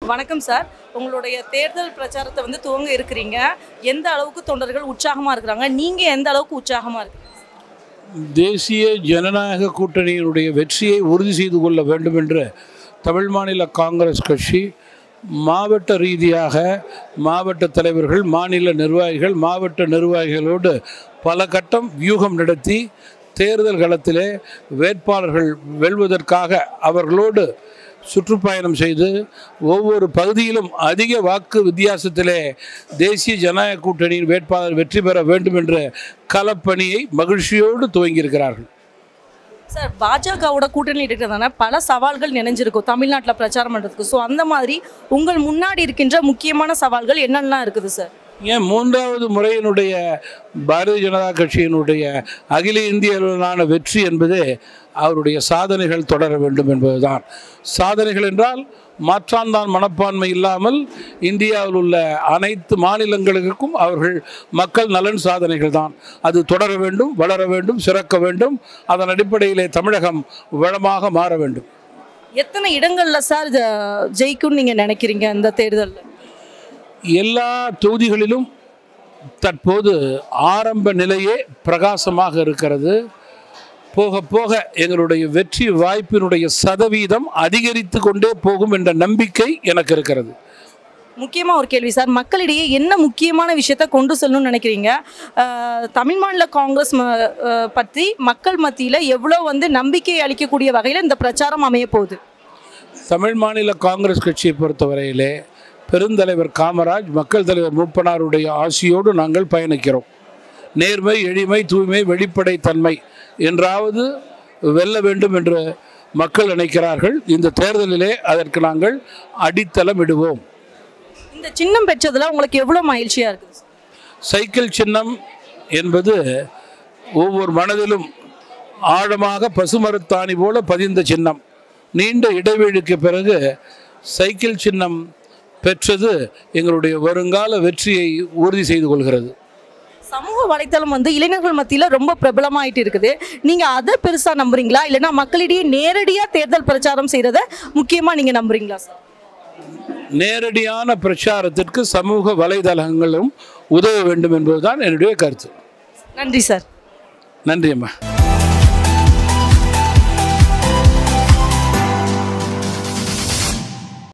வணக்கம் சார் உங்களுடைய தேர்தல் பிரச்சாரத்தை வந்து துவங்க இருக்கிறீங்க எந்த அளவுக்கு தொண்டர்கள் உற்சாகமாக இருக்கிறாங்க நீங்கள் எந்த அளவுக்கு உற்சாகமாக இருக்கீங்க தேசிய ஜனநாயக கூட்டணியினுடைய வெற்றியை உறுதி செய்து கொள்ள வேண்டும் என்று தமிழ் மாநில காங்கிரஸ் கட்சி மாவட்ட ரீதியாக மாவட்ட தலைவர்கள் மாநில நிர்வாகிகள் மாவட்ட நிர்வாகிகளோடு பல கட்டம் வியூகம் நடத்தி தேர்தல் களத்திலே வேட்பாளர்கள் வெல்வதற்காக அவர்களோடு சுற்றுப்பயணம் செய்து ஒவ்வொரு பகுதியிலும் அதிக வாக்கு வித்தியாசத்திலே தேசிய ஜனநாயக கூட்டணியின் வேட்பாளர் வெற்றி பெற வேண்டும் என்ற களப்பணியை மகிழ்ச்சியோடு துவங்கியிருக்கிறார்கள் சார் பாஜகவோட கூட்டணி இருக்கிறதான பல சவால்கள் நினைஞ்சிருக்கும் தமிழ்நாட்டில் பிரச்சாரம் பண்ணுறதுக்கு ஸோ அந்த மாதிரி உங்கள் முன்னாடி இருக்கின்ற முக்கியமான சவால்கள் என்னென்னலாம் இருக்குது சார் ஏன் மூன்றாவது முறையினுடைய பாரதிய ஜனதா கட்சியினுடைய அகில இந்திய அளவிலான வெற்றி என்பது அவருடைய சாதனைகள் தொடர வேண்டும் என்பதுதான் சாதனைகள் என்றால் மாற்றான்தான் மனப்பான்மை இல்லாமல் இந்தியாவில் உள்ள அனைத்து மாநிலங்களுக்கும் அவர்கள் மக்கள் நலன் சாதனைகள் தான் அது தொடர வேண்டும் வளர வேண்டும் சிறக்க வேண்டும் அதன் அடிப்படையிலே தமிழகம் வளமாக மாற வேண்டும் எத்தனை இடங்களில் சார் ஜ- ஜெயிக்கும்னு நீங்கள் நினைக்கிறீங்க இந்த தேர்தலில் எல்லா தொகுதிகளிலும் தற்போது ஆரம்ப நிலையே பிரகாசமாக இருக்கிறது போக போக எங்களுடைய வெற்றி வாய்ப்பினுடைய சதவீதம் அதிகரித்து கொண்டே போகும் என்ற நம்பிக்கை எனக்கு இருக்கிறது முக்கியமாக ஒரு கேள்வி சார் மக்களிடையே என்ன முக்கியமான விஷயத்த கொண்டு செல்லணும்னு நினைக்கிறீங்க அஹ், தமிழ் மாநில காங்கிரஸ் ம- அஹ், பற்றி மக்கள் மத்தியில் எவ்வளோ வந்து நம்பிக்கை அளிக்கக்கூடிய வகையில் இந்த பிரச்சாரம் அமைய போகுது தமிழ் மாநில காங்கிரஸ் கட்சியை பொறுத்தவரையிலே பெருந்தலைவர் காமராஜ் மக்கள் தலைவர் மூப்பனாருடைய ஆசியோடு நாங்கள் பயணிக்கிறோம் நேர்மை எளிமை தூய்மை வெளிப்படைத்தன்மை என்றாவது வெல்ல வேண்டும் என்று மக்கள் நினைக்கிறார்கள் இந்த தேர்தலிலே அதற்கு நாங்கள் அடித்தளம் இடுவோம் இந்த சின்னம் பெற்றதில் உங்களுக்கு எவ்வளோ மகிழ்ச்சியாக இருக்குது சார்? சைக்கிள் சின்னம் என்பது ஒவ்வொரு மனதிலும் ஆழமாக பசுமரத்தாணி போல பதிந்த சின்னம் நீண்ட இடைவெளிக்கு பிறகு சைக்கிள் சின்னம் பெற்றது எங்களுடைய வருங்கால வெற்றியை உறுதி செய்து கொள்கிறது சமூக வலைத்தளம் வந்து இளைஞர்கள் மத்தியில் ரொம்ப பிரபலமாயிட்டு இருக்குது நீங்கள் அதை பெருசாக நம்புறீங்களா இல்லைன்னா மக்களிடையே நேரடியாக தேர்தல் பிரச்சாரம் செய்கிறத முக்கியமாக நீங்கள் நம்புறீங்களா சார் நேரடியான பிரச்சாரத்திற்கு சமூக வலைதளங்களும் உதவ வேண்டும் என்பதுதான் என்னுடைய கருத்து நன்றி சார் நன்றி அம்மா